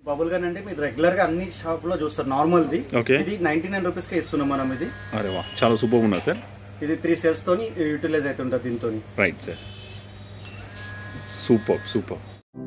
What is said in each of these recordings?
Bubble gun అంటే మీరు regular గా అన్ని షాప్ లో చూస్తారు నార్మల్ ది Okay. ఇది నైన్టీ నైన్ రూపీస్ కి ఇస్తున్నాం మనం ఇది అరే వా చాలా సూపర్ ఉన్నా సార్ ఇది త్రీ సెల్స్ తోని యూటిలైజ్ అవుతుంటది దీంతో right sir super super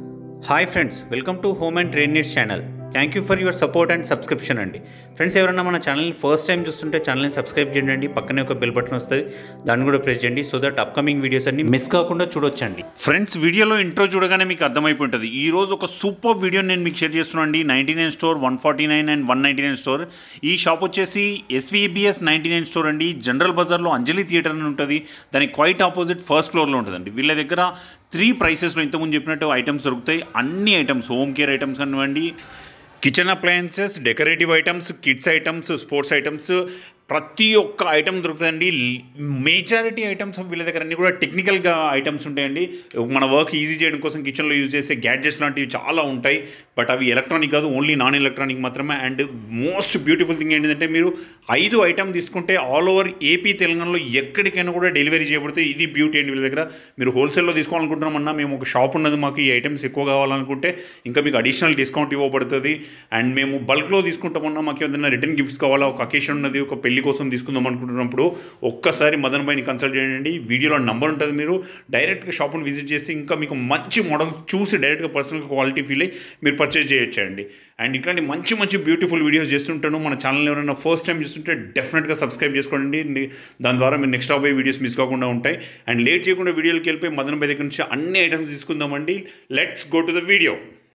hi friends welcome to home and trade needs channel thank you for your support and subscription అండి ఫ్రెండ్స్ ఎవరైనా మన ఛానల్ని ఫస్ట్ టైం చూస్తుంటే ఛానల్ని సబ్స్క్రైబ్ చేయండి పక్కనే ఒక బెల్ బటన్ వస్తుంది దాన్ని కూడా ప్రెస్ చేయండి సో దట్ అప్కమింగ్ వీడియోస్ అన్ని మిస్ కాకుండా చూడొచ్చండి ఫ్రెండ్స్ వీడియోలో ఇంట్రో చూడగానే మీకు అర్థమైపోయి ఉంటుంది ఈ రోజు ఒక సూపర్ వీడియో నేను మీకు షేర్ చేస్తున్నాను అండి ninety nine store one forty nine and one ninety nine store ఈ షాప్ వచ్చేసి ఎస్వీబిఎస్ నైంటీ నైన్ స్టోర్ అండి జనరల్ బజార్లో అంజలి థియేటర్ అని ఉంటుంది దానికి క్వైట్ ఆపోజిట్ ఫస్ట్ ఫ్లోర్లో ఉంటుందండి వీళ్ళ దగ్గర త్రీ ప్రైసెస్లో ఇంతకుముందు చెప్పినట్టు ఐటమ్స్ దొరుకుతాయి అన్ని ఐటమ్స్ హోమ్ కేర్ ఐటమ్స్ కానివ్వండి kitchen appliances decorative items kids items sports items ప్రతి ఒక్క ఐటమ్ దొరుకుతుందండి మేజారిటీ ఐటమ్స్ వీళ్ళ దగ్గర అన్ని కూడా టెక్నికల్గా ఐటమ్స్ ఉంటాయండి మన వర్క్ ఈజీ చేయడం కోసం కిచెన్లో యూజ్ చేసే గ్యాడ్జెట్స్ లాంటివి చాలా ఉంటాయి బట్ అవి ఎలక్ట్రానిక్ కాదు ఓన్లీ నాన్ ఎలక్ట్రానిక్ మాత్రమే అండ్ మోస్ట్ బ్యూటిఫుల్ థింగ్ ఏంటంటే మీరు ఐదు ఐటమ్ తీసుకుంటే ఆల్ ఓవర్ ఏపీ తెలంగాణలో ఎక్కడికైనా కూడా డెలివరీ చేయబడితే ఇది బ్యూటీ అండి వీళ్ళ దగ్గర మీరు హోల్సేల్లో తీసుకోవాలనుకుంటున్నామన్నా మేము ఒక షాప్ ఉన్నది మాకు ఈ ఐటమ్స్ ఎక్కువ కావాలనుకుంటే ఇంకా మీకు అడిషనల్ డిస్కౌంట్ ఇవ్వబడుతుంది అండ్ మేము బల్క్లో తీసుకుంటామన్నా మాకు ఏదైనా రిటర్న్ గిఫ్ట్స్ కావాలా ఒక అకేషన్ ఉన్నది ఒక పెళ్లి కోసం తీసుకుందాం అనుకుంటున్నప్పుడు ఒక్కసారి మదన్ భాయ్ని కన్సల్ట్ చేయండి వీడియోలో నంబర్ ఉంటుంది మీరు డైరెక్ట్గా షాప్ని విజిట్ చేసి ఇంకా మీకు మంచి మోడల్ చూసి డైరెక్ట్గా పర్సనల్ క్వాలిటీ ఫీల్ అయ్యి మీరు పర్చేజ్ చేయొచ్చండి అండ్ ఇట్లాంటి మంచి మంచి బ్యూటిఫుల్ వీడియోస్ చేస్తుంటాను మన ఛానల్ ఎవరైనా ఫస్ట్ టైం చూస్తుంటే డెఫినెట్గా సబ్స్క్రైబ్ చేసుకోండి ని- దాని ద్వారా మీరు నెక్స్ట్ రాబోయే వీడియోస్ మిస్ కాకుండా ఉంటాయి అండ్ లేట్ చేయకుండా వీడియోకి వెళ్ళిపోయి మదన్ భాయ్ దగ్గర నుంచి అన్ని ఐటమ్స్ తీసుకుందామండి let's go to the video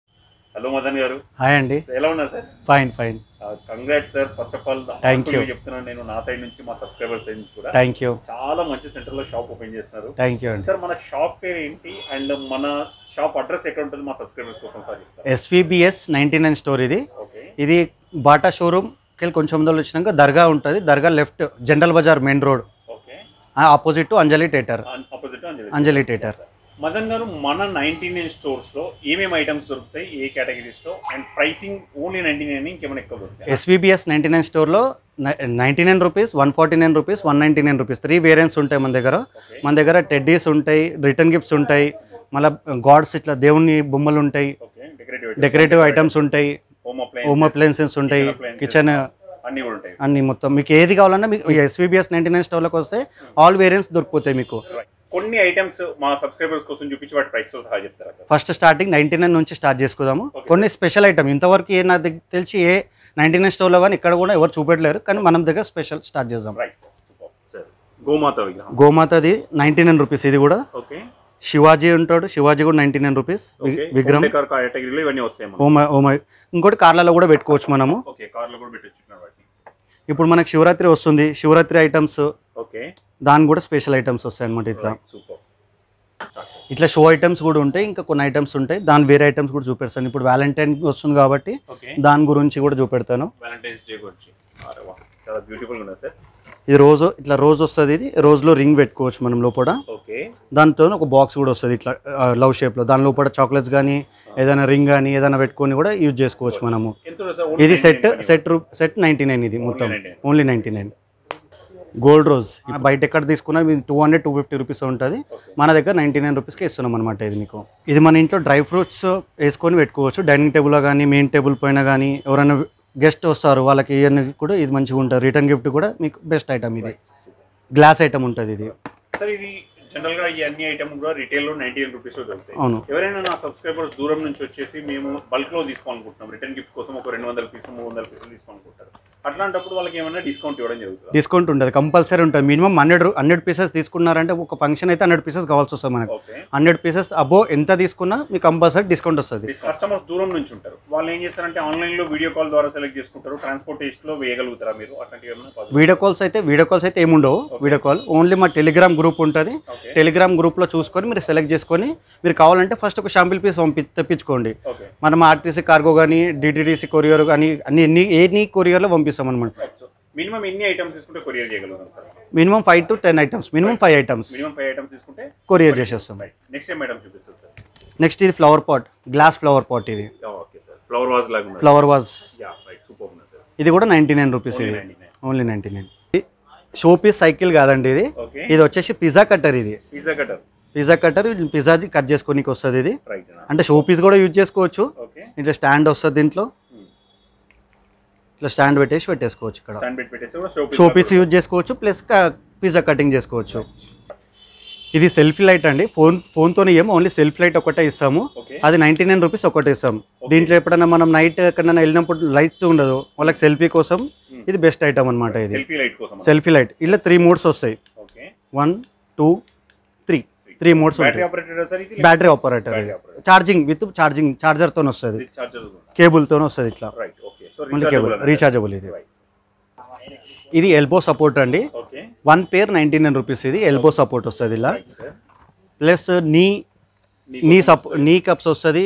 hello Madan garu hi అండి ఎలా ఉన్నారు sir fine fine congrat sir first of all Thank you. చెప్తున్నాను నేను నా సైడ్ నుంచి మా సబ్స్క్రైబర్స్ సైడ్ నుంచి కూడా థ్యాంక్ యూ చాలా మంచి సెంటర్ లో షాప్ ఓపెన్ చేస్తున్నారు థ్యాంక్ యూ అండి సార్ మన షాప్ పేరు ఏంటి అండ్ మన షాప్ అడ్రస్ ఎక్కడ ఉంటుంది మా సబ్స్క్రైబర్స్ కోసం సార్ చెప్తారు ఎస్వీబిఎస్ నైన్టీ నైన్ స్టోర్ ఇది ఓకే ఇది బాటా షోరూమ్ కెళ్ళి కొంచెం ముందర వచ్చినాక దర్గా ఉంటుంది దర్గా left General Bazaar main road okay opposite to Anjali theatre opposite Anjali Anjali theatre Madan garu మన నైన్టీ నైన్ స్టోర్స్ లో ఏమేమి ఐటమ్స్ దొరుకుతాయి ఏ కేటగిరీస్ లో and pricing only ninety nine ఇంకేమైనా ఎక్కువ దొరుకుతాయి ఎస్వీబిఎస్ నైంటీ నైన్ స్టోర్లో ninety nine rupees one forty nine rupees one ninety nine rupees three variants ఉంటాయి మన దగ్గర మన దగ్గర టెడ్డీస్ ఉంటాయి రిటర్న్ గిఫ్ట్స్ ఉంటాయి మళ్ళీ గాడ్స్ ఇట్లా దేవుని బొమ్మలు ఉంటాయి ఓకే డెకరేటివ్ డెకరేటివ్ ఐటమ్స్ ఉంటాయి హోమ్ హోమ్ అప్లయన్స్ అప్లయన్సెస్ ఉంటాయి appliances. కిచెన్ అన్ని కూడా ఉంటాయి అన్ని మొత్తం మీకు ఏది కావాలన్నా మీకు ఎస్వీబిఎస్ నైంటీ నైన్ స్టోర్లోకి వస్తే ఆల్ వేరియంట్స్ దొరికిపోతాయి మీకు కొన్ని ఐటమ్స్ మా సబ్స్క్రైబర్స్ కోసం చూపించి వాటి ప్రైస్ తో సహా చెప్తారా sir first starting ninety nine నుంచి స్టార్ట్ చేసుకుందాము కొన్ని స్పెషల్ ఐటమ్ ఇంతవరకు ఏ నా దగ్గర తెలిసి ఏ నైంటీ నైన్ స్టోర్లో కానీ ఇక్కడ కూడా ఎవరు చూపెట్టలేరు కానీ మనం దగ్గర స్పెషల్ స్టార్ట్ చేద్దాం రైట్ సూపర్ సార్ గోమాత విగ్రహం గోమాతది నైంటీ నైన్ రూపీస్ ఇది కూడా ఓకే శివాజీ ఉంటాడు శివాజీ కూడా నైంటీ నైన్ రూపీస్ ఓకే విగ్రహం కేటగిరీలో ఇవన్నీ వస్తాయి మనకు. ఓమ ఓమ ఇంకోటి కార్లలో కూడా పెట్టుకోవచ్చు మనము ఓకే కార్లో కూడా పెట్టొచ్చుకున్నారు వాటిని ఇప్పుడు మనకి శివరాత్రి వస్తుంది శివరాత్రి ఐటమ్స్ ఓకే దాని కూడా స్పెషల్ ఐటమ్స్ వస్తాయి అనమాట ఇట్లా సూపర్ ఇట్లా షో ఐటమ్స్ కూడా ఉంటాయి ఇంకా కొన్ని ఐటమ్స్ ఉంటాయి దాని వేరే ఐటమ్స్ కూడా చూపెడతాను ఇప్పుడు వ్యాలంటైన్ వస్తుంది కాబట్టి ఓకే దాని గురించి కూడా చూపెడతాను వ్యాలంటైన్స్ డే గురించి అరే వా చాలా బ్యూటిఫుల్ ఉన్నది సార్ ఇది రోజు ఇట్లా రోజు వస్తుంది ఇది రోజులో రింగ్ పెట్టుకోవచ్చు మనం లోపల ఓకే దాంతో ఒక బాక్స్ కూడా వస్తుంది ఇట్లా లవ్ షేప్లో దాని లోపల చాక్లెట్స్ కానీ ఏదైనా రింగ్ కానీ ఏదైనా పెట్టుకొని కూడా యూజ్ చేసుకోవచ్చు మనము ఎంత ఉంటుంది సార్ ఇది సెట్ సెట్ రూ సెట్ నైంటీ నైన్ ఇది మొత్తం 99. Only ninety nine gold rose బయట ఎక్కడ తీసుకున్నా two hundred two fifty rupees ఉంటుంది మన దగ్గర నైంటీ నైన్ రూపీస్కి ఇస్తున్నాం అనమాట ఇది మీకు ఇది మన ఇంట్లో డ్రై ఫ్రూట్స్ వేసుకొని పెట్టుకోవచ్చు డైనింగ్ టేబుల్లో కానీ మెయిన్ టేబుల్ పైన కానీ ఎవరైనా గెస్ట్ వస్తారు వాళ్ళకి ఇవన్నీ కూడా ఇది మంచిగా ఉంటుంది రిటర్న్ గిఫ్ట్ కూడా మీకు బెస్ట్ ఐటమ్ ఇది గ్లాస్ ఐటమ్ ఉంటుంది ఇది సార్ ఇది జనరల్ గా ఈ అన్ని ఐటమ్ కూడా రిటైల్ లో నైన్టీ నైన్ రూపీస్ లో దొరుకుతాయి అవును. ఎవరైనా నా సబ్స్క్రైబర్స్ దూరం నుంచి వచ్చేసి మేము బల్క్ లో తీసుకోవాలనుకుంటున్నాం రిటర్న్ గిఫ్ట్ కోసం ఒక రెండు వందల పీసులు మూడు వందల పీసులు తీసుకోవాలనుకుంటారు అట్లాంటప్పుడు వాళ్ళకి ఏమైనా డిస్కౌంట్ ఇవ్వడం జరుగుతుంది డిస్కౌంట్ ఉంటుంది కంపల్సరీ ఉంటుంది మినిమం హండ్రెడ్ హండ్రెడ్ పీసెస్ తీసుకున్నారంటే ఒక ఫంక్షన్ అయితే హండ్రెడ్ పీసెస్ కావాల్సి వస్తుంది మనకు ఓకే హండ్రెడ్ పీసెస్ అబో ఎంత తీసుకున్నా మీకు కంపల్సరీ డిస్కౌంట్ వస్తుంది కస్టమర్స్ దూరం నుంచి ఉంటారు వాళ్ళు ఏం చేస్తారంటే ఆన్లైన్ లో వీడియో కాల్ ద్వారా సెలెక్ట్ చేసుకుంటారు ట్రాన్స్పోర్టేషన్ లో వేయగలుగుతారా మీరు అట్లాంటివి ఏమైనా possible? వీడియో కాల్స్ అయితే వీడియో కాల్స్ అయితే ఏముండవు వీడియో కాల్ ఓన్లీ మా టెలిగ్రామ్ గ్రూప్ ఉంటుంది Okay. టెలిగ్రామ్ గ్రూప్లో చూసుకొని మీరు సెలెక్ట్ చేసుకొని మీరు కావాలంటే ఫస్ట్ ఒక షాంపిల్ పీస్ పంపి తెప్పించుకోండి ఓకే మనం ఆర్టీసీ కార్గో కానీ డిటిడిసి కొరియర్ కానీ అన్ని ఎన్ని ఎన్ని కొరియర్లో పంపిస్తాం అనమాట మినిమం ఎన్ని ఐటమ్స్ తీసుకుంటే కొరియర్ చేయగలుగుతాం sir minimum five to ten items minimum five items minimum five items తీసుకుంటే కొరియర్ చేసేస్తాం నెక్స్ట్ ఏం ఐటమ్ చూపిస్తారు సార్ నెక్స్ట్ ఇది flower pot glass flower pot ఇది ఓకే సార్ ఫ్లవర్ వాజ్ లాగా ఉన్నది flower vase yeah right super ఉన్నది sir ఇది కూడా నైంటీ నైన్ రూపీస్ ఇది 99. Only ninety nine show piece cycle కాదండి ఇది ఓకే ఇది వచ్చేసి పిజ్జా కట్టర్ ఇది pizza cutter pizza cutter pizza cut చేసుకోనికి వస్తుంది ఇది రైట్ అంటే షో పీస్ కూడా యూజ్ చేసుకోవచ్చు ఓకే ఇట్లా స్టాండ్ వస్తుంది దీంట్లో ఇట్లా స్టాండ్ పెట్టేసి పెట్టేసుకోవచ్చు ఇక్కడ స్టాండ్ పెట్టి పెట్టేసి కూడా షో షో పీస్ యూజ్ చేసుకోవచ్చు ప్లస్ పిజ్జా కటింగ్ చేసుకోవచ్చు ఇది సెల్ఫీ లైట్ అండి ఫోన్ ఫోన్తోనే ఏం ఓన్లీ సెల్ఫీ లైట్ ఒకటే ఇస్తాము Okay. అది నైంటీ నైన్ రూపీస్ ఒకటే ఇస్తాం దీంట్లో ఎప్పుడైనా మనం నైట్ ఎక్కడైనా వెళ్ళినప్పుడు లైట్ ఉండదు వాళ్ళకి సెల్ఫీ కోసం ఇది బెస్ట్ ఐటమ్ అనమాట ఇది సెల్ఫీ లైట్ కోసం సెల్ఫీ లైట్ ఇలా త్రీ మోడ్స్ వస్తాయి okay one two three three modes battery ఉంటాయి ఆపరేటెడ్ సార్ ఇది బ్యాటరీ ఆపరేటర్ ఇది ఛార్జింగ్ విత్ ఛార్జింగ్ ఛార్జర్తో వస్తుంది చార్జర్ కేబుల్తో వస్తుంది ఇట్లా రైట్ ఓకే సో మళ్ళీ కేబుల్ రీఛార్జబుల్ ఇది రైట్ ఇది ఎల్బో సపోర్ట్ అండి okay one pair ninety nine rupees ఇది ఎల్బో సపోర్ట్ వస్తుంది ఇలా సార్ ప్లస్ నీ నీ సపో నీ కప్స్ వస్తుంది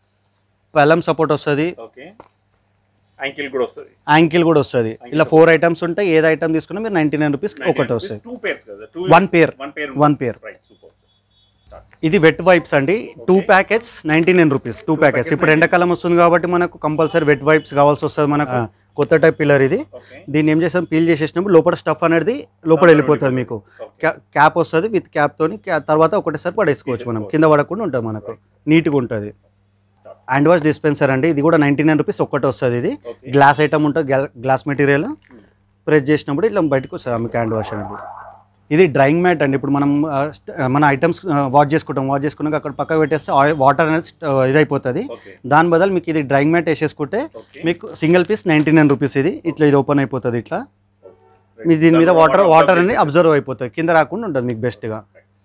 పెలం సపోర్ట్ వస్తుంది ఓకే యాంకిల్ కూడా వస్తుంది యాంకిల్ కూడా వస్తుంది ఇలా ఫోర్ ఐటమ్స్ ఉంటాయి ఏది ఐటమ్ తీసుకున్నా మీరు నైంటీ నైన్ రూపీస్ ఒకటి వస్తుంది టూ పేర్స్ కదా two one pair one pair one pair right super ఇది వెట్ వైప్స్ అండి two packets ninety nine rupees two packets ఇప్పుడు ఎండాకాలం వస్తుంది కాబట్టి మనకు కంపల్సరీ వెట్ వైప్స్ కావాల్సి వస్తుంది మనకు కొత్త టైప్ పిల్లర్ ఇది ఓకే దీన్ని ఏం చేస్తాం పీల్ చేసేసినప్పుడు లోపల స్టఫ్ అనేది లోపల వెళ్ళిపోతుంది మీకు క్యాప్ వస్తుంది విత్ క్యాప్ తోని క్యా- తర్వాత ఒకటేసారి పడేసుకోవచ్చు మనం కింద పడకుండా ఉంటుంది మనకు నీట్గా ఉంటుంది హ్యాండ్ వాష్ డిస్పెన్సర్ అండి ఇది కూడా నైంటీ నైన్ రూపీస్ ఒక్కటి వస్తుంది ఇది గ్లాస్ ఐటమ్ ఉంటుంది గ్లాస్ మెటీరియల్ ప్రెస్ చేసినప్పుడు ఇట్లా బయటకు వస్తుంది మీకు హ్యాండ్ వాష్ అనేది ఇది డ్రైయింగ్ మ్యాట్ అండి ఇప్పుడు మనం ఆ, స్ట్- మన ఐటమ్స్ వాష్ చేసుకుంటాం వాష్ చేసుకున్నాక అక్కడ పక్క పెట్టేస్తే ఆయిల్ వాటర్ అనేది స్ట్- ఇదైపోతుంది ఓకే దాని బదులు మీకు ఇది డ్రైయింగ్ మ్యాట్ వేసేసుకుంటే ఓకే మీకు single piece ninety nine rupees ఇది ఇట్లా ఇది ఓపెన్ అయిపోతుంది ఇట్లా మీ దీని మీద వాటర్ వాటర్ అనేది అబ్జర్వ్ అయిపోతుంది కింద రాకుండా ఉంటుంది మీకు బెస్ట్గా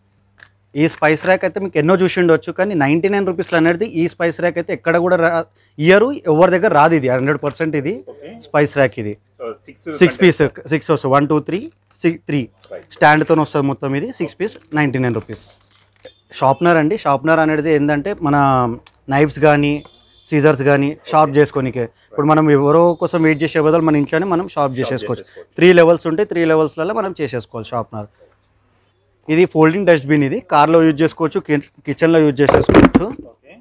ఈ స్పైస్ ర్యాక్ అయితే మీకు ఎన్నో చూసి ఉండొచ్చు కానీ నైంటీ నైన్ రూపీస్లో అనేది ఈ స్పైస్ ర్యాక్ అయితే ఎక్కడ కూడా రా ఇయర్ ఎవరి దగ్గర రాదు ఇది హండ్రెడ్ పర్సెంట్ ఇది ఓకే స్పైస్ ర్యాక్ ఇది so six six piece six వస్తుంది one two three six three Right. స్టాండ్తో వస్తుంది మొత్తం ఇది six piece ninety nine rupees sharpener అండి షార్ప్నర్ అనేది ఏంటంటే మన నైఫ్స్ కానీ సీజర్స్ కానీ షార్ప్ చేసుకోనికే ఇప్పుడు మనం ఎవరో కోసం వెయిట్ చేసే బదులు మన ఇంట్లోనే మనం షార్ప్ చేసేసుకోవచ్చు త్రీ లెవెల్స్ ఉంటాయి త్రీ లెవెల్స్లలో మనం చేసేసుకోవాలి షార్ప్నర్ ఇది ఫోల్డింగ్ డస్ట్బిన్ ఇది కార్లో యూజ్ చేసుకోవచ్చు కిచెన్లో యూజ్ చేసేసుకోవచ్చు ఓకే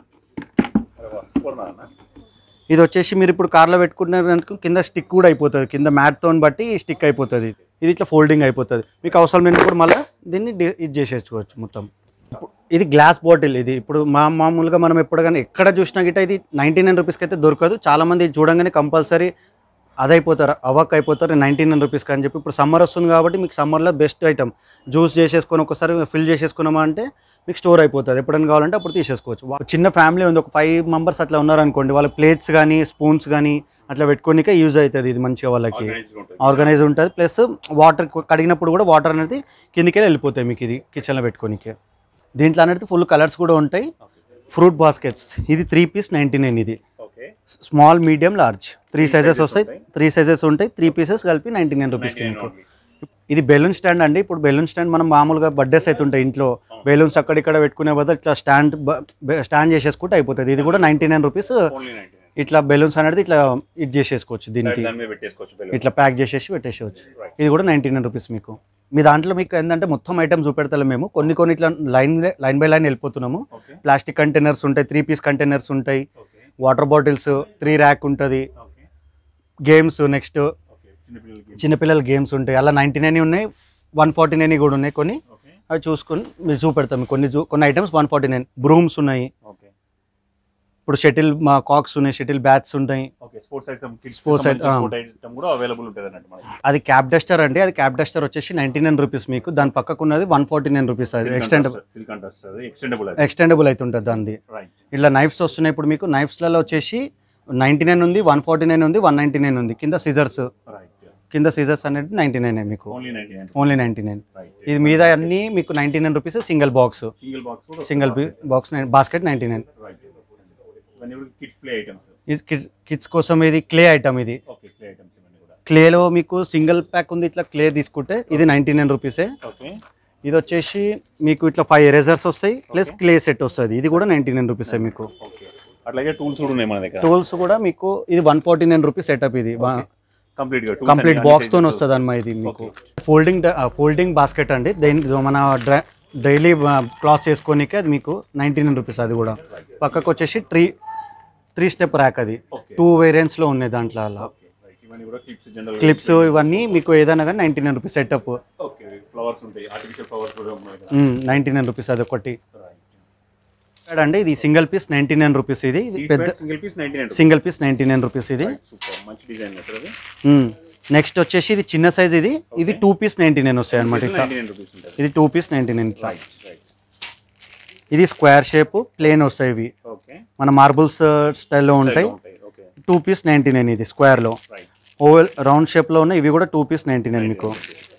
అరే వా సూపర్ నాన్న ఇది వచ్చేసి మీరు ఇప్పుడు కార్లో పెట్టుకున్నారనుకో కింద స్టిక్ కూడా అయిపోతుంది కింద మ్యాట్తో బట్టి స్టిక్ అయిపోతుంది ఇది ఇట్లా ఫోల్డింగ్ అయిపోతుంది మీకు అవసరం లేనప్పుడు మళ్ళీ దీన్ని డి- ఇది చేసేసుకోవచ్చు మొత్తం ఇప్పుడు ఇది గ్లాస్ బాటిల్ ఇది ఇప్పుడు మా మామూలుగా మనం ఎప్పుడు కానీ ఎక్కడ చూసినా గిట్ట ఇది నైంటీ నైన్ రూపీస్కి అయితే దొరకదు చాలామంది ఇది చూడంగానే కంపల్సరీ అదైపోతారు అవాక్ అయిపోతారు నైంటీ నైన్ రూపీస్కి అని చెప్పి ఇప్పుడు సమ్మర్ వస్తుంది కాబట్టి మీకు సమ్మర్లో బెస్ట్ ఐటమ్ జ్యూస్ చేసేసుకొని ఒకసారి ఫిల్ చేసేసుకున్నామా అంటే మీకు స్టోర్ అయిపోతుంది ఎప్పుడైనా కావాలంటే అప్పుడు తీసేసుకోవచ్చు వా- చిన్న ఫ్యామిలీ ఉంది ఒక ఫైవ్ మెంబర్స్ అట్లా ఉన్నారనుకోండి వాళ్ళ ప్లేట్స్ కానీ స్పూన్స్ కానీ అట్లా పెట్టుకోనికే యూజ్ అవుతుంది ఇది మంచిగా వాళ్ళకి Organized గా ఉంటుంది. ఆర్గనైజ్ ఉంటుంది ప్లస్ వాటర్ కడిగినప్పుడు కూడా వాటర్ అనేది కిందికే వెళ్ళిపోతాయి మీకు ఇది కిచెన్లో పెట్టుకోనికే దీంట్లో అనేది ఫుల్ కలర్స్ కూడా ఉంటాయి ఫ్రూట్ బాస్కెట్స్ ఇది త్రీ పీస్ నైంటీ నైన్ ఇది okay small medium large three sizes వస్తాయి త్రీ సైజెస్ ఉంటాయి త్రీ పీసెస్ కలిపి నైంటీ నైన్ రూపీస్కి మీకు ఇది బెలూన్ స్టాండ్ అండి ఇప్పుడు బెలూన్ స్టాండ్ మనం మామూలుగా బర్త్డేస్ అవుతుంటాయి ఇంట్లో బెలూన్స్ అక్కడిక్కడ పెట్టుకునే బదులు ఇట్లా స్టాండ్ స్టాండ్ చేసేసుకుంటే అయిపోతుంది ఇది కూడా ninety nine rupees only ninety ఇట్లా బెలూన్స్ అనేది ఇట్లా ఇది చేసేసుకోవచ్చు దీనికి దాని మీద పెట్టేసుకోవచ్చు బెలూన్ ఇట్లా ప్యాక్ చేసేసి పెట్టేసేవచ్చు ఇది కూడా నైంటీ నైన్ రూపీస్ మీకు మీ దాంట్లో మీకు ఏంటంటే మొత్తం ఐటమ్ చూపెడతాం మేము కొన్ని కొన్ని ఇట్లా లైన్ లైన్ బై లైన్ వెళ్ళిపోతున్నాము ఓకే ప్లాస్టిక్ కంటైనర్స్ ఉంటాయి త్రీ పీస్ కంటైనర్స్ ఉంటాయి okay water bottles three rack ఉంటుంది ఓకే గేమ్స్ నెక్స్ట్ ఓకే చిన్నపిల్లలకి చిన్నపిల్లల గేమ్స్ ఉంటాయి అలా నైంటీ నైన్ ఉన్నాయి వన్ ఫార్టీ నైన్ కూడా ఉన్నాయి కొన్ని ఓకే అవి చూసుకొని మీరు చూపెడతాం కొన్ని చూ- కొన్ని items one forty nine brooms ఉన్నాయి ఓకే ఇప్పుడు షటిల్ మా కాక్స్ ఉన్నాయి షటిల్ బ్యాట్స్ ఉంటాయి okay sports item kids Sports item, ఆ. స్పోర్ట్స్ ఐటమ్ కూడా అవైలబుల్ ఉంటుంది అన్నట్టు మనకి అది క్యాప్ డస్టర్ అండి అది క్యాప్ డస్టర్ వచ్చేసి నైంటీ నైన్ రూపీస్ మీకు దాని పక్కకు ఉన్నది వన్ ఫార్టీ నైన్ రూపీస్ అది ఎక్స్టెండబుల్ సిల్క్ అంటారు అది ఎక్స్టెండబుల్ అది ఎక్స్టెండబుల్ అవుతుంటుంది దాన్ని రైట్ ఇట్లా నైఫ్స్ వస్తున్నాయి ఇప్పుడు మీకు నైఫ్స్లలో వచ్చేసి నైంటీ నైన్ ఉంది వన్ ఫార్టీ నైన్ ఉంది వన్ నైంటీ నైన్ ఉంది కింద సీజర్స్ రైట్ కింద సీజర్స్ అనేది నైంటీ నైన్ మీకు only ninety nine only ninety nine right ఇది మీద అన్ని మీకు ninety nine rupees single box single box కూడా single box basket ninety nine right ఇవన్నీ కూడా కిడ్స్ ప్లే ఐటమ్స్ ఇది కిడ్స్ కిడ్స్ కోసం ఇది క్లే ఐటమ్ ఇది ఓకే ప్లే ఐటమ్స్ ఇవన్నీ కూడా క్లేలో మీకు సింగిల్ ప్యాక్ ఉంది ఇట్లా క్లే తీసుకుంటే ఇది నైంటీ నైన్ రూపీసే ఓకే ఇది వచ్చేసి మీకు ఇట్లా ఫైవ్ ఎరేజర్స్ వస్తాయి ప్లస్ క్లే సెట్ వస్తుంది ఇది కూడా నైంటీ నైన్ రూపీసే మీకు ఓకే అట్లాగే టూల్స్ కూడా ఉన్నాయి మన దగ్గర టూల్స్ కూడా మీకు ఇది one forty nine rupees setup ఇది కంప్లీట్ గా tools కంప్లీట్ అన్ని బాక్స్ తో sizes వస్తుంది అన్నమా ఇది మీకు ఫోల్డింగ్ ఫోల్డింగ్ బాస్కెట్ అండి దేని మన డైలీ క్లాత్ చేసుకోనికే అది మీకు నైంటీ నైన్ రూపీస్ అది కూడా పక్కకు వచ్చేసి త్రీ త్రీ స్టెప్ ర్యాక్ అది Okay. టూ వేరియంట్స్లో ఉన్నాయి దాంట్లో అలా Okay, right. ఇవన్నీ కూడా క్లిప్స్ జనరల్ క్లిప్స్ ఇవన్నీ మీకు ఏదైనా కానీ ninety nine rupees setup okay flowers ఉంటాయి ఆర్టిఫిషియల్ ఫ్లవర్స్ కూడా ఉన్నాయి కదా నైంటీ నైన్ రూపీస్ అదొకటి ఇక్కడ అండి ఇది single piece ninety nine rupees ఇది ఇది పెద్ద single piece ninety nine single piece ninety nine rupees ఇది సూపర్ మంచి డిజైన్ సార్ అది నెక్స్ట్ వచ్చేసి ఇది చిన్న సైజ్ ఇది ఇవి టూ పీస్ నైంటీ నైన్ వస్తాయి అనమాట ఇట్లా నైన్టీ నైన్ రూపీస్ ఉంటుంది ఇది టూ పీస్ నైంటీ నైన్ ఇట్లా రైట్ రైట్ ఇది స్క్వేర్ షేప్ ప్లేన్ వస్తాయి ఇవి ఓకే మన మార్బుల్స్ స్టైల్లో ఉంటాయి ఉంటాయి okay two piece ninety nine ఇది స్క్వేర్లో రైట్ ఓవెల్ రౌండ్ షేప్లో ఉన్న ఇవి కూడా టూ పీస్ నైంటీ నైన్ మీకు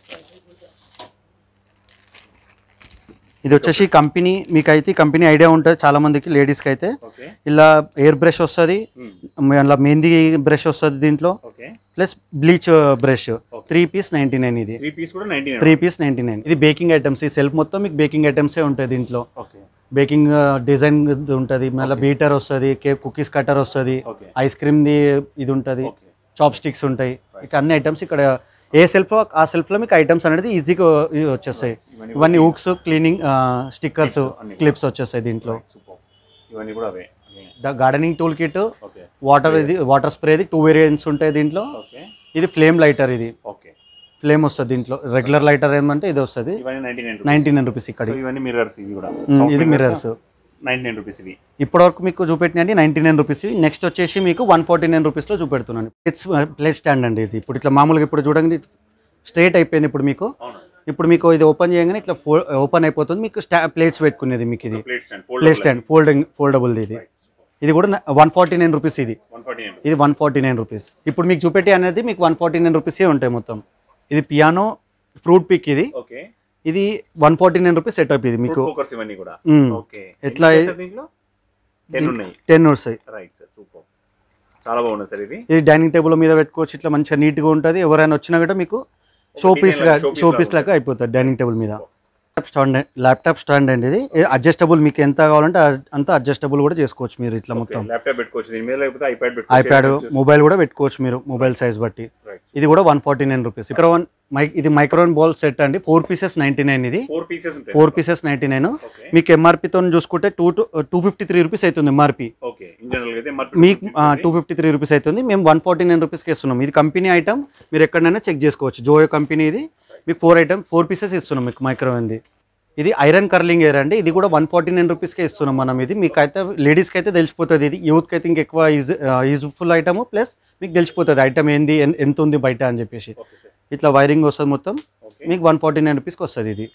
ఇది వచ్చేసి కంపెనీ మీకు అయితే కంపెనీ ఐడియా ఉంటుంది చాలా మందికి లేడీస్కి అయితే ఓకే ఇలా ఎయిర్ బ్రష్ వస్తుంది ఇలా మెహందీ బ్రష్ వస్తుంది దీంట్లో okay plus bleach brush three piece ninety nine ఇది త్రీ పీస్ కూడా ninety nine three piece ninety nine ఇది బేకింగ్ ఐటమ్స్ ఈ సెల్ఫ్ మొత్తం మీకు బేకింగ్ ఐటమ్సే ఉంటాయి దీంట్లో ఓకే బేకింగ్ డిజైన్ ఉంటుంది మళ్ళీ బీటర్ వస్తుంది కేక్ కుకీస్ కట్టర్ వస్తుంది ఓకే ఐస్ క్రీమ్ది ఇది ఉంటుంది ఓకే చాప్ స్టిక్స్ ఉంటాయి ఇక అన్ని ఐటమ్స్ ఇక్కడ ఏ సెల్ఫ్ ఆ సెల్ఫ్లో మీకు ఐటమ్స్ అనేది ఈజీగా వచ్చేస్తాయి ఇవన్నీ హుక్స్ క్లీనింగ్ స్టిక్కర్స్ క్లిప్స్ వచ్చేస్తాయి దీంట్లో సూపర్ ఇవన్నీ కూడా అవే gardening tool kit okay water ఇది వాటర్ స్ప్రేది టూ వేరియంట్స్ ఉంటాయి దీంట్లో ఓకే ఇది ఫ్లేమ్ లైటర్ ఇది ఓకే ఫ్లేమ్ వస్తుంది దీంట్లో రెగ్యులర్ లైటర్ ఏమంటే ఇది వస్తుంది ఇవన్నీ ninety nine ninety nine rupees ఇక్కడ ఇవన్నీ మిర్రర్స్ ఇవి కూడా ఇది మిర్రర్స్ నైన్టీ నైన్ రూపీస్ ఇవి ఇప్పటివరకు మీకు చూపెట్టినండి నైంటీ నైన్ రూపీస్ నెక్స్ట్ వచ్చేసి మీకు వన్ ఫార్టీ నైన్ రూపీస్లో చూపెడుతున్నాను ప్లేట్స్ ప్లేట్ స్టాండ్ అండి ఇది ఇప్పుడు ఇట్లా మామూలుగా ఇప్పుడు చూడండి స్ట్రైట్ అయిపోయింది ఇప్పుడు మీకు అవును ఇప్పుడు మీకు ఇది ఓపెన్ చేయగానే ఇట్లా ఫో ఓపెన్ అయిపోతుంది మీకు స్టా ప్లేట్స్ పెట్టుకునేది మీకు ఇది plate stand plate stand folding ఫోల్డబుల్ది ఇది ఇది కూడా వన్ ఫార్టీ నైన్ రూపీస్ ఇది వన్ ఫార్టీ నైన్ ఇది వన్ ఫార్టీ నైన్ రూపీస్ ఇప్పుడు మీకు చూపెట్టి అనేది మీకు వన్ ఫార్టీ నైన్ రూపీసే ఉంటాయి మొత్తం ఇది పియానో ఫ్రూట్ పిక్ ఇది ఓకే ఇది one forty nine rupees setup ఇది మీకు కుక్కర్స్ ఇవన్నీ కూడా మ్మ్. ఓకే ఎట్లా ఎన్ని ఉన్నాయి సార్ దీంట్లో టెన్ ఉన్నాయి టెన్ వస్తాయి రైట్ సార్ సూపర్ చాలా బాగున్నది సార్ ఇది ఇది డైనింగ్ టేబుల్ మీద పెట్టుకోవచ్చు ఇట్లా మంచిగా నీట్గా ఉంటుంది ఎవరైనా వచ్చినా కూడా మీకు షో పీస్ గా షో పీస్ లాగా అయిపోతుంది డైనింగ్ టేబుల్ మీద స్టాండ్ ల్యాప్టాప్ స్టాండ్ అండి ఇది అడ్జస్టబుల్ మీకు ఎంత కావాలంటే అ- అంత అడ్జస్టబుల్ కూడా చేసుకోవచ్చు మీరు ఇట్లా మొత్తం ల్యాప్టాప్ పెట్టుకోవచ్చు దీని మీద లేకపోతే ఐప్యాడ్ ఐప్యాడ్ మొబైల్ కూడా పెట్టుకోవచ్చు మీరు మొబైల్ సైజ్ బట్టి రైట్ ఇది కూడా వన్ ఫార్టీ నైన్ రూపీస్ ఇక్కడ వన్ మైక్ ఇది మైక్రోన్ బాల్ సెట్ అండి ఫోర్ పీసెస్ నైంటీ నైన్ ఇది ఫోర్ పీసెస్ ఉంటాయి four pieces ninety nine okay మీకు ఎంఆర్పితో చూసుకుంటే two two fifty three rupees అవుతుంది ఎంఆర్పి ఓకే ఇన్ జనరల్ అయితే మీకు టూ ఫిఫ్టీ త్రీ రూపీస్ అవుతుంది మేము వన్ ఫార్టీ నైన్ రూపీస్కి ఇస్తున్నాం ఇది కంపెనీ ఐటమ్ మీరు ఎక్కడైనా చెక్ చేసుకోవచ్చు జోయో కంపెనీ ఇది మీకు ఫోర్ ఐటమ్ ఫోర్ పీసెస్ ఇస్తున్నాం మీకు మైక్రోవేవ్ది ఇది ఐరన్ కర్లింగ్ ఎయిర్ అండి ఇది కూడా వన్ ఫార్టీ నైన్ రూపీస్కే ఇస్తున్నాం మనం ఇది మీకు అయితే లేడీస్కి అయితే తెలిసిపోతుంది ఇది యూత్కి అయితే ఇంకెక్కువ యూజ్ యూజ్ఫుల్ ఐటమ్ ప్లస్ మీకు తెలిసిపోతుంది ఐటమ్ ఏంది ఎన్- ఎంత ఉంది బయట అని చెప్పేసి ఓకే సార్ ఇట్లా వైరింగ్ వస్తుంది మొత్తం ఓకే మీకు వన్ ఫార్టీ నైన్ రూపీస్కి వస్తుంది ఇది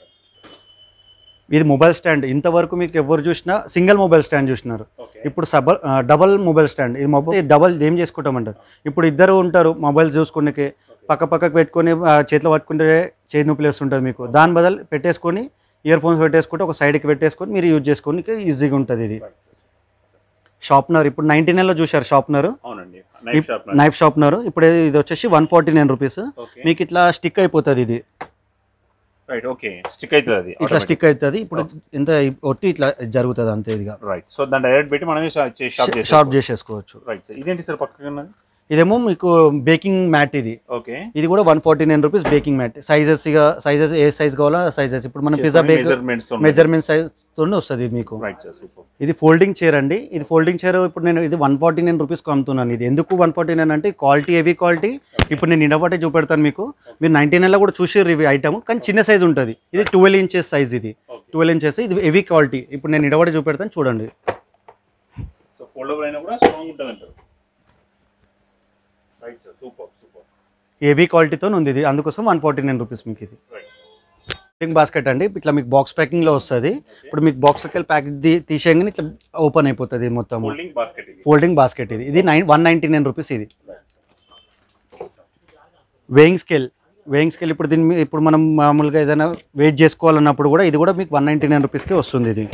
ఇది మొబైల్ స్టాండ్ ఇంతవరకు మీకు ఎవరు చూసినా సింగిల్ మొబైల్ స్టాండ్ చూసినారు ఓకే ఇప్పుడు సబల్ డబల్ మొబైల్ స్టాండ్ ఇది మొబైల్ డబల్ ఏం చేసుకుంటామంటారు ఇప్పుడు ఇద్దరు ఉంటారు మొబైల్ చూసుకునేకి పక్క పక్కకు పెట్టుకొని ఆ, చేతిలో పట్టుకుంటే చేతి నొప్పి ఉంటుంది మీకు దాని బదులు పెట్టేసుకొని ఇయర్ ఫోన్స్ పెట్టేసుకుంటే ఒక సైడ్కి పెట్టేసుకొని మీరు యూజ్ చేసుకొని ఈజీగా ఉంటుంది ఇది షార్ప్నర్ ఇప్పుడు నైంటీ నైన్లో చూశారు షార్ప్నర్ అవునండి నైఫ్ షాప్ నైఫ్ షార్ప్నర్ ఇప్పుడు ఇది వచ్చేసి one forty nine rupees okay మీకు ఇట్లా స్టిక్ అయిపోతుంది ఇది రైట్ ఓకే స్టిక్ అవుతుంది అది ఇట్లా స్టిక్ అవుతుంది ఇప్పుడు ఎంత ఒట్టి ఇట్లా జరుగుతుంది అంతే ఇదిగా రైట్ సో దాన్ని డైరెక్ట్ పెట్టి మనమే షాప్ చేసి షార్ప్ చేసేసుకోవచ్చు రైట్ సార్ ఇదేంటి సార్ పక్కన ఉన్నది ఇదేమో మీకు బేకింగ్ మ్యాట్ ఇది ఓకే ఇది కూడా one forty nine rupees baking mat sizes ఇక సైజెస్ ఏ సైజ్ కావాలో సైజెస్ ఇప్పుడు మనం పిజ్జా బేక్ మెజర్మెంట్స్ తో మెజర్మెంట్ సైజ్ తోనే వస్తుంది ఇది మీకు రైట్ సార్ సూపర్ ఇది ఫోల్డింగ్ చైర్ అండి ఇది ఫోల్డింగ్ చైర్ ఇప్పుడు నేను ఇది వన్ ఫార్టీ నైన్ రూపీస్కి అమ్ముతున్నాను ఇది ఎందుకు వన్ ఫార్టీ నైన్ అంటే క్వాలిటీ హెవీ క్వాలిటీ ఇప్పుడు నేను ఇండవాటే చూపెడతాను మీకు మీరు నైన్టీ నైన్లో కూడా చూసారు ఇవి ఐటమ్ కానీ చిన్న సైజ్ ఉంటుంది ఇది ట్వెల్వ్ ఇంచెస్ సైజ్ ఇది ట్వెల్వ్ ఇంచెస్ ఇది హెవీ క్వాలిటీ ఇప్పుడు నేను ఇండవాటే చూపెడతాను చూడండి సో ఫోల్డబుల్ అయినా కూడా స్ట్రాంగ్ ఉంటుంది అంటారు right sir super super heavy క్వాలిటీతో ఉంది ఇది అందుకోసం వన్ ఫార్టీ నైన్ రూపీస్ మీకు ఇది రైట్ ప్యాకింగ్ బాస్కెట్ అండి ఇట్లా మీకు బాక్స్ ప్యాకింగ్లో వస్తుంది ఇప్పుడు మీకు బాక్స్కి వెళ్ళి ప్యాక్ తీసేయగానే ఇట్లా ఓపెన్ అయిపోతుంది ఇది మొత్తం ఫోల్డింగ్ బాస్కెట్ ఇది ఫోల్డింగ్ బాస్కెట్ ఇది ఇది nine one ninety nine rupees ఇది వేయింగ్ స్కేల్ వేయింగ్ స్కేల్ ఇప్పుడు దీని మీ- ఇప్పుడు మనం మామూలుగా ఏదైనా వెయిట్ చేసుకోవాలన్నప్పుడు కూడా ఇది కూడా మీకు వన్ నైంటీ నైన్ రూపీస్కి వస్తుంది ఇది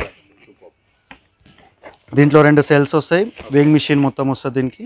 దీంట్లో రెండు సెల్స్ వస్తాయి వేయింగ్ మిషన్ మొత్తం వస్తుంది దీనికి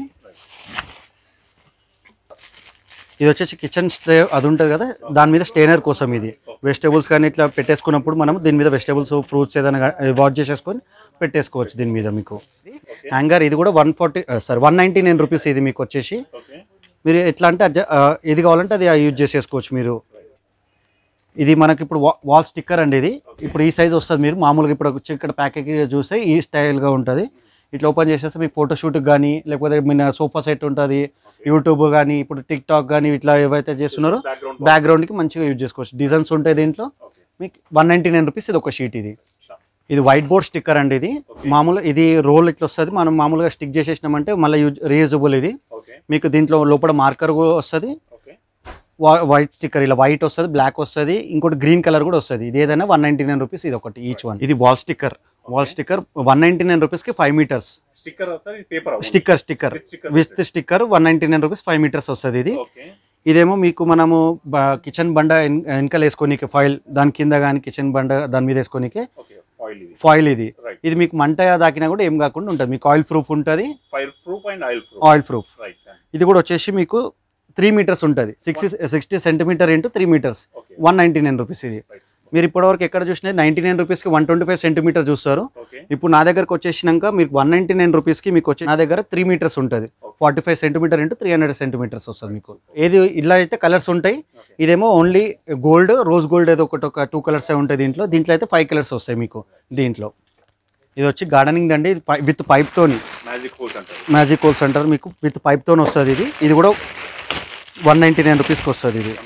ఇది వచ్చేసి కిచెన్ స్ట్రే అది ఉంటుంది కదా దాని మీద స్టేనర్ కోసం ఇది వెజిటేబుల్స్ కానీ ఇట్లా పెట్టేసుకున్నప్పుడు మనం దీని మీద వెజిటేబుల్స్ ఫ్రూట్స్ ఏదైనా వాష్ చేసేసుకొని పెట్టేసుకోవచ్చు దీని మీద మీకు హ్యాంగర్ ఇది కూడా one forty sir one ninety nine rupees ఇది మీకు వచ్చేసి ఓకే మీరు ఎట్లా అంటే adjust- ఆ, ఏది కావాలంటే అది యూజ్ చేసేసుకోవచ్చు మీరు ఇది మనకి ఇప్పుడు వా- వాల్ స్టిక్కర్ అండి ఇది ఇప్పుడు ఈ సైజ్ వస్తుంది మీరు మామూలుగా ఇప్పుడు వచ్చి ఇక్కడ ప్యాకేజ్ చూస్తే ఈ స్టైల్గా ఉంటుంది ఇట్లా ఓపెన్ చేసేస్తే మీకు ఫోటోషూట్కి కానీ లేకపోతే మన సోఫా సెట్ ఉంటుంది యూట్యూబ్ కానీ ఇప్పుడు టిక్ టాక్ కానీ ఇట్లా ఏవైతే చేస్తున్నారో బ్యాక్గ్రౌండ్ బ్యాక్గ్రౌండ్కి మంచిగా యూజ్ చేసుకోవచ్చు డిజైన్స్ ఉంటాయి దీంట్లో ఓకే మీకు వన్ నైంటీ నైన్ రూపీస్ ఇది ఒక షీట్ ఇది ఇది వైట్ బోర్డ్ స్టిక్కర్ అండి ఇది మామూలు ఇది రోల్ ఇట్లా వస్తుంది మనం మామూలుగా స్టిక్ చేసేసినామంటే మళ్ళీ యూజ్ రీయూజబుల్ ఇది ఓకే మీకు దీంట్లో లోపల మార్కర్ కూడా వస్తుంది ఓకే వైట్ స్టిక్కర్ ఇలా వైట్ వస్తుంది బ్లాక్ వస్తుంది ఇంకోటి గ్రీన్ కలర్ కూడా వస్తుంది ఇది ఏదైనా వన్ నైంటీ నైన్ రూపీస్ ఇది ఒకటి ఈచ్ వన్ ఇది wall sticker wall sticker one ninety nine రూపీస్కి five metres sticker sir paper sticker sticker With sticker with sticker one ninety nine rupees five metres వస్తుంది ఇది ఓకే ఇదేమో మీకు మనము kitchen బండ వెన్- వెనకాల వేసుకోనీకి ఫైల్ దాని కింద కానీ కిచెన్ బండ దాని మీద వేసుకోనీకి ఓకే ఫాయిల్ ఇది ఫాయిల్ ఇది రైట్ ఇది మీకు మంట దాకినా కూడా ఏం కాకుండా ఉంటుంది మీకు ఆయిల్ ప్రూఫ్ ఉంటుంది fire proof and oil proof oil proof right ఇది కూడా వచ్చేసి మీకు త్రీ మీటర్స్ ఉంటుంది sixty sixty centimetre into three metres okay one ninety nine rupees ఇది రైట్ మీరు ఇప్పటివరకు ఎక్కడ చూసినా నైంటీ నైన్ రూపీస్కి వన్ ట్వంటీ ఫైవ్ సెంటీమీటర్ చూస్తారు ఓకే ఇప్పుడు నా దగ్గరకు వచ్చేసినాక మీకు వన్ నైంటీ నైన్ రూపీస్కి మీకు వచ్చి నా దగ్గర త్రీ మీటర్స్ ఉంటుంది forty five centimetre into three hundred centimetres వస్తుంది మీకు ఏది ఇలా అయితే కలర్స్ ఉంటాయి ఇదేమో ఓన్లీ గోల్డ్ రోజ్ గోల్డ్ ఏదో ఒకటి ఒక టూ కలర్స్ ఉంటాయి దీంట్లో దీంట్లో అయితే ఫైవ్ కలర్స్ వస్తాయి మీకు దీంట్లో ఇది వచ్చి గార్డెనింగ్ అండి ఇది విత్ పైప్తోని మ్యాజిక్ హోల్స్ అంటారు మ్యాజిక్ హోల్స్ అంటారు మీకు విత్ పైప్తోని వస్తుంది ఇది ఇది కూడా వన్ నైంటీ నైన్ రూపీస్కి వస్తుంది ఇది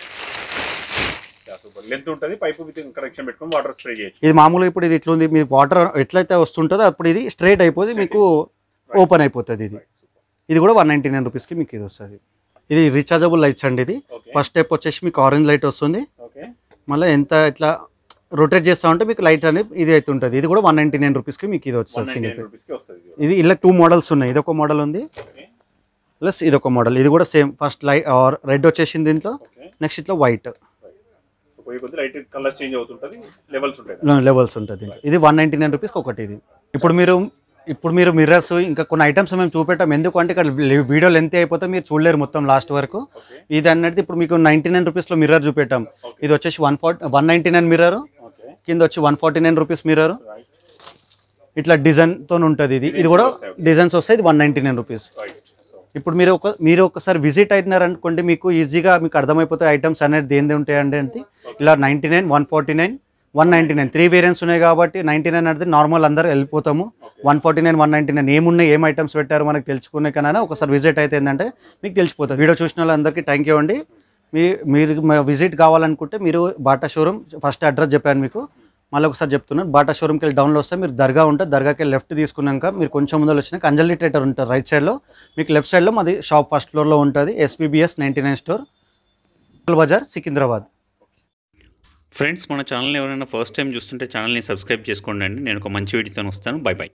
సూపర్ లెంత్ ఉంటుంది పైపు విత్ కనెక్షన్ పెట్టుకొని వాటర్ స్ప్రే చేయొచ్చు ఇది మామూలుగా ఇప్పుడు ఇది ఇట్లుంది మీ వాటర్ ఎట్లయితే వస్తుంటుందో అప్పుడు ఇది స్ట్రైట్ అయిపోయి మీకు ఓపెన్ అయిపోతుంది ఇది ఇది కూడా వన్ నైంటీ నైన్ రూపీస్కి మీకు ఇది వస్తుంది ఇది రీఛార్జబుల్ లైట్స్ అండి ఇది ఓకే ఫస్ట్ స్టెప్ వచ్చేసి మీకు ఆరెంజ్ లైట్ వస్తుంది ఓకే మళ్ళీ ఎంత ఇట్లా రొటేట్ చేస్తా ఉంటే మీకు లైట్ అనేది ఇది అయితే ఉంటుంది ఇది కూడా వన్ నైంటీ నైన్ రూపీస్కి మీకు ఇది వన్ వస్తుంది నైన్టీ సింగిల్ నైన్ రూపీస్కి వస్తుంది ఇది ఇది ఇలా టూ మోడల్స్ ఉన్నాయి ఇది ఒక మోడల్ ఉంది ఓకే ప్లస్ ఇది ఒక మోడల్ ఇది కూడా సేమ్ ఫస్ట్ లైట్ రెడ్ వచ్చేసింది దీంట్లో ఓకే నెక్స్ట్ ఇట్లా వైట్ సో పోయి కొద్ది లైట్ కలర్ చేంజ్ అవుతుంటుంది లెవెల్స్ ఉంటాయి లెవెల్స్ ఉంటుంది దీంట్లో. ఇది వన్ నైంటీ నైన్ రూపీస్కి ఒకటి ఇది ఇప్పుడు మీరు ఇప్పుడు మీరు మిర్రర్స్ ఇంకా కొన్ని ఐటమ్స్ మేము చూపెట్టాం ఎందుకంటే ఇక్కడ వీడియో లెంత్ అయిపోతే మీరు చూడలేరు మొత్తం లాస్ట్ వరకు ఓకే ఇది అన్నది ఇప్పుడు మీకు నైంటీ నైన్ రూపీస్లో మిర్రర్ చూపెట్టాం ఇది వచ్చేసి one forty one ninety nine mirror okay కింద వచ్చి one forty nine rupees mirror right ఇట్లా డిజైన్తో ఉంటుంది ఇది ఇది కూడా డిజైన్స్ వస్తాయి ఇది one ninety nine rupees right so ఇప్పుడు మీరు ఒక మీరు ఒకసారి విజిట్ అయినారు అనుకోండి మీకు ఈజీగా మీకు అర్థమైపోతాయి ఐటమ్స్ అనేది ఏంది ఉంటాయండి అంటే ఇలా ninety nine one forty nine one ninety nine three variants ఉన్నాయి కాబట్టి నైంటీ నైన్ అనేది నార్మల్ అందరూ వెళ్ళిపోతాము one forty nine one ninety nine ఏమున్నాయి ఏం ఐటమ్స్ పెట్టారు మనకు తెలుసుకునే కన్నా ఒకసారి విజిట్ అయితే ఏంటంటే మీకు తెలిసిపోతుంది వీడియో చూసిన వాళ్ళందరికీ థ్యాంక్ యూ అండి మీ మీరు విజిట్ కావాలనుకుంటే మీరు బాటా షోరూమ్ ఫస్ట్ అడ్రస్ చెప్పాను మీకు మళ్ళీ ఒకసారి చెప్తున్నాను బాటా షోరూమ్కి వెళ్ళి డౌన్లో వస్తే మీరు దర్గా ఉంటే దర్గాకి వెళ్ళి లెఫ్ట్ తీసుకున్నాక మీరు కొంచెం ముందు వచ్చినాక అంజలి థియేటర్ ఉంటుంది రైట్ సైడ్లో మీకు లెఫ్ట్ సైడ్లో మాది షాప్ ఫస్ట్ ఫ్లోర్లో ఉంటుంది ఎస్పీబీఎస్ నైంటీ నైన్ స్టోర్ బజార్ సికింద్రాబాద్ ఫ్రెండ్స్ మన ఛానల్ ఎవరైనా ఫస్ట్ టైం చూస్తుంటే ఛానల్ని సబ్స్క్రైబ్ చేసుకోండి అండి నేను ఒక మంచి వీడియోతో వస్తాను బై బై